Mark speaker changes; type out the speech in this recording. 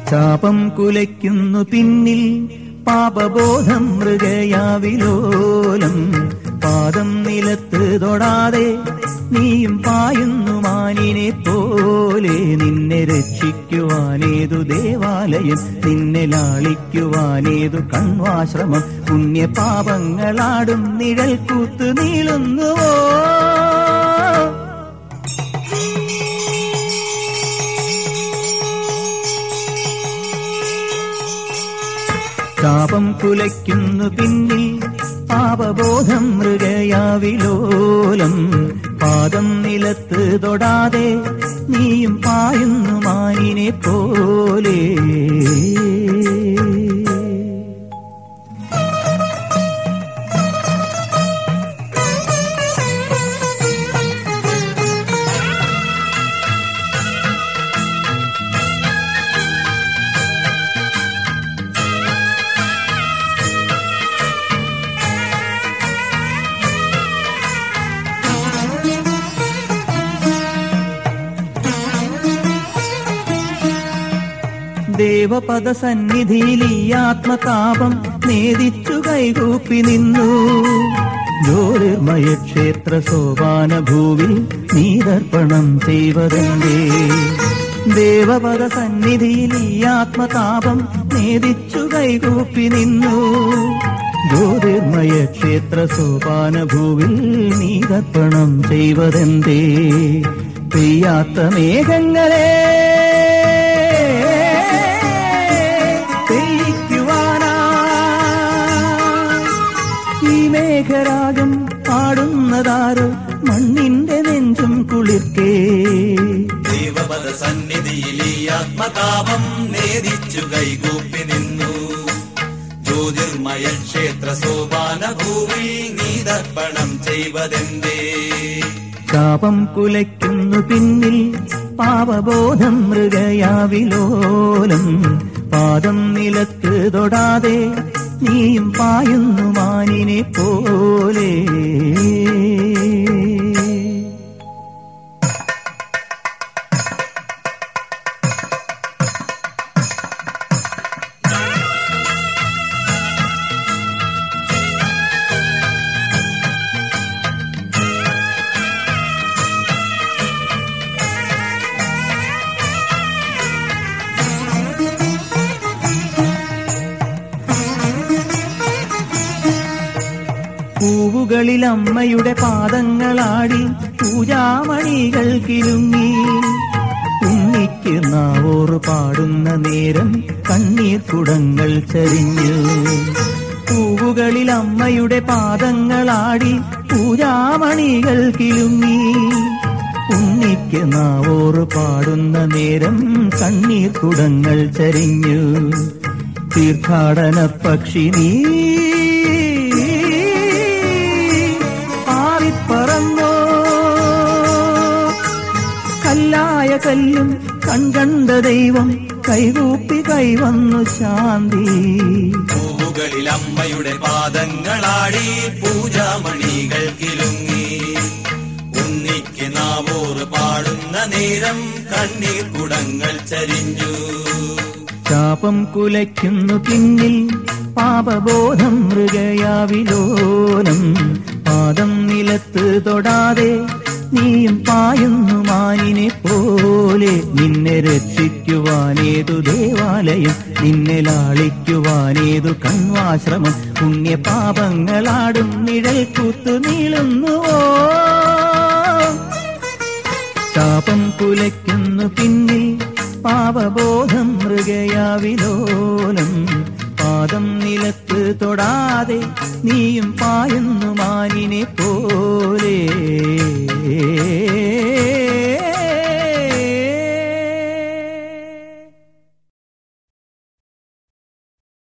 Speaker 1: ചാപം കുലയ്ക്കുന്നു പിന്നിൽ പാപബോധം മൃഗയാവിലോലം പാദം നിലത്ത് തൊടാതെ നീയും പായുന്നു മാനിനെ പോലെ നിന്നെ രക്ഷിക്കുവാനേതു ദേവാലയം നിന്നെ ലാളിക്കുവാനേതു കൺവാശ്രമം പുണ്യപാപങ്ങളാടും നിഴൽ കൂത്ത് നീളുന്നുവോ ശാപം കുലയ്ക്കുന്നു പിന്നിൽ പാപബോധം മൃഗയാവിലോലം പാദം നിലത്ത് തൊടാതെ നീയും പായുന്നു മാനിനെ പോലെ ദേവപദ സന്നിധിയിൽ ഈ ആത്മതാപം നേദിച്ചു കൈകൂപ്പി നിന്നു ജ്യോതിർമയ ക്ഷേത്ര സോപാന ഭൂവിൽ നീതർപ്പണം ചെയ്വതെന്തേ ദേവപദ സന്നിധിയിൽ ഈ ആത്മതാപം നേദിച്ചു കൈകൂപ്പി നിന്നു ജ്യോതിർമയ ക്ഷേത്ര സോപാന ഭൂവിൽ നീതർപ്പണം ചെയ്വതെന്തേ പെയ്യാത്ത മേഘങ്ങളെ പെയ്യിക്കുവാനാ ഈ മേഘരാഗം പാടുന്നതാരോ മണ്ണിന്റെ നെഞ്ചും കുളിർക്കേ
Speaker 2: ദേവപദ സന്നിധിയിൽ ഈ ആത്മതാപം നേദിച്ചു കൈകൂപ്പി നിന്നു ജ്യോതിർമയ ക്ഷേത്ര സോപാന ഭൂവിൽ നീതർപ്പണം ചെയ്വതെന്തേ
Speaker 1: ശാപം കുലയ്ക്കുന്നു പിന്നിൽ പാപബോധം മൃഗയാവിലോലം പാദം നിലത്ത് തൊടാതെ നീയും പായുന്നു മാനിനെ പോലെ പൂവുകളിൽ അമ്മയുടെ പാദങ്ങളാടി പൂജാമണികൾ കിലുങ്ങി ഉണ്ണിക്ക് നാവോറ് പാടുന്ന നേരം കണ്ണീർ കുടങ്ങൾ ചരിഞ്ഞു പൂവുകളിൽ അമ്മയുടെ പാദങ്ങളാടി പൂജാമണികൾ കിലുങ്ങി ഉണ്ണിക്ക് നാവോറ് പാടുന്ന നേരം കണ്ണീർ കുടങ്ങൾ ചരിഞ്ഞു തീർത്ഥാടന പക്ഷി നീ പാറിപ്പറന്നോ കല്ലായ കല്ലും കൺകണ്ട ദൈവം കൈകൂപ്പി കൈവന്നു ശാന്തി
Speaker 2: പൂവുകളിൽ അമ്മയുടെ പാദങ്ങളാടി പൂജാമണികൾ കിലുങ്ങി ഉണ്ണിക്ക് നാവോറ് പാടുന്ന നേരം കണ്ണീർ കുടങ്ങൾ ചരിഞ്ഞു
Speaker 1: ശാപം കുലയ്ക്കുന്നു പിന്നിൽ പാപബോധം മൃഗയാവിലോലം പാദം നിലത്ത് തൊടാതെ നീയും പായുന്നു മാനിനെ പോലെ നിന്നെ രക്ഷിക്കുവാനേതു ദേവാലയം നിന്നെ ലാളിക്കുവാനേതു കൺവാശ്രമം പുണ്യപാപങ്ങളാടും നിഴൽ കൂത്തു നീളുന്നുവോ ശാപം കുലയ്ക്കുന്നു പിന്നിൽ പാപബോധം മൃഗയാവിലോലം പാദം നിലത്ത് തൊടാതെ നീയും പായുന്നു മാനിനെ പോലെ